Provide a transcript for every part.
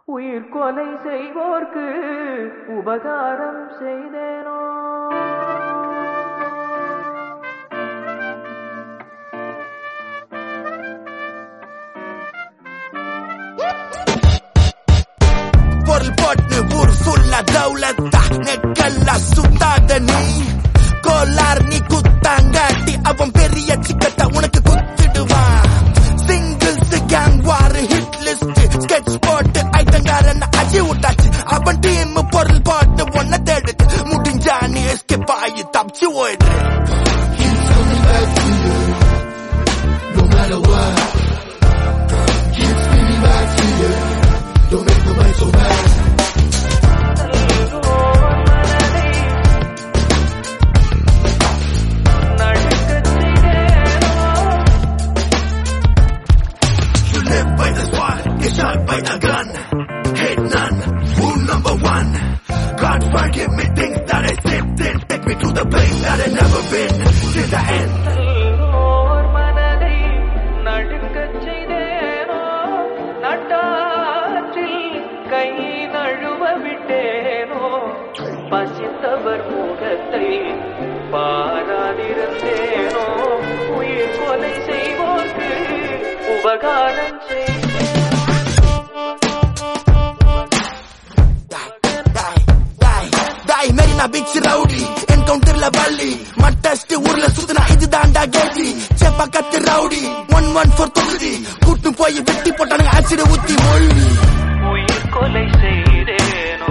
உயிர் கொலை செய்வோர்க்கு உபகாரம் செய்தேனோ பொருள் போட்டு ஊர் ஃபுல்லா தௌலத்தா நெக்கெல்லாம் சுத்தாத நீ கோலார் நீ குத்தாங்காட்டி அவன் பெரிய சிக்கட்ட உனக்கு குத்திடுவான் singles gang war hit list sketch போட்டு ஐட்டங்காரன் அஜி விட்டாச்சு அவன் டீம் பொருள் போட்டு ஒன்ன தேடுது முடிஞ்சா நீ எஸ்கேப் ஆகி தப்பிச்சு ஓயிடு No matter what, keep spinning back to you. Don't make the mind so mad. You live by the sword, get shot by the gun. Hate none, rule number one. God forgive me things that I said then. Take me to the place that I never been. Till the end. நல்லோர் மனதை நடுங்கச் செய்தேனோ நட்டாற்றில் கை நழுவ விட்டேனோ பசித்தவர் முகத்தை பாராதிருந்தேனோ உயிர் கொலை செய்வோர்க்கு உபகாரம் செய்தேனோ Die, die, die, Marina beach rowdy என்கவுண்டர்ல வள்ளி மட்டஸ்ட் ஊர்ல சுத்தினா இது தாண்டா கேஜி செப்பா கத்து ரவுடி ஒன் ஒன் ஃபோர் தொகுதி கூட்டு போய் வெட்டி போட்டானுங்க ஆசிட ஊத்தி மொழி உயிர் கொலை செய்தேனோ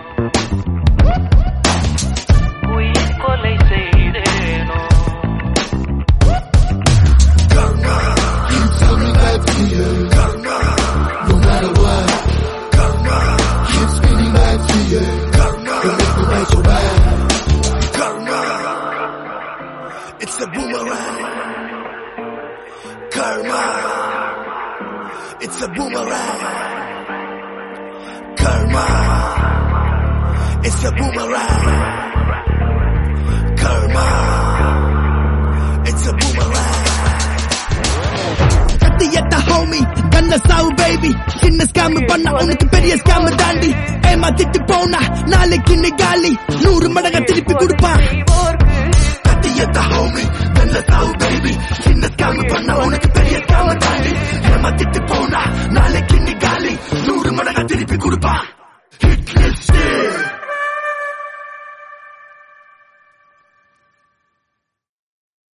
உயிர் கொலை செய்தேனோ Keep coming back to you. No matter what, keep spinning back to you. Don't make the mind so bad. Karma. It's a boomerang. Karma. It's a boomerang. Karma. It's a boomerang. Karma. It's a boomerang. கத்தி எட்ட ஹோமி கண்ண சாவு baby சின்ன scam பண்ண உனக்கு பெரிய scam தாண்டி ஏமாத்திட்டு போனா நாளைக்கு நீ காலி நூறு மடங்கா திருப்பி கொடுப்பான் செய்வோர்க்கு கத்தி எட்ட ஹோமி கண்ண சாவு பேபி சின்ன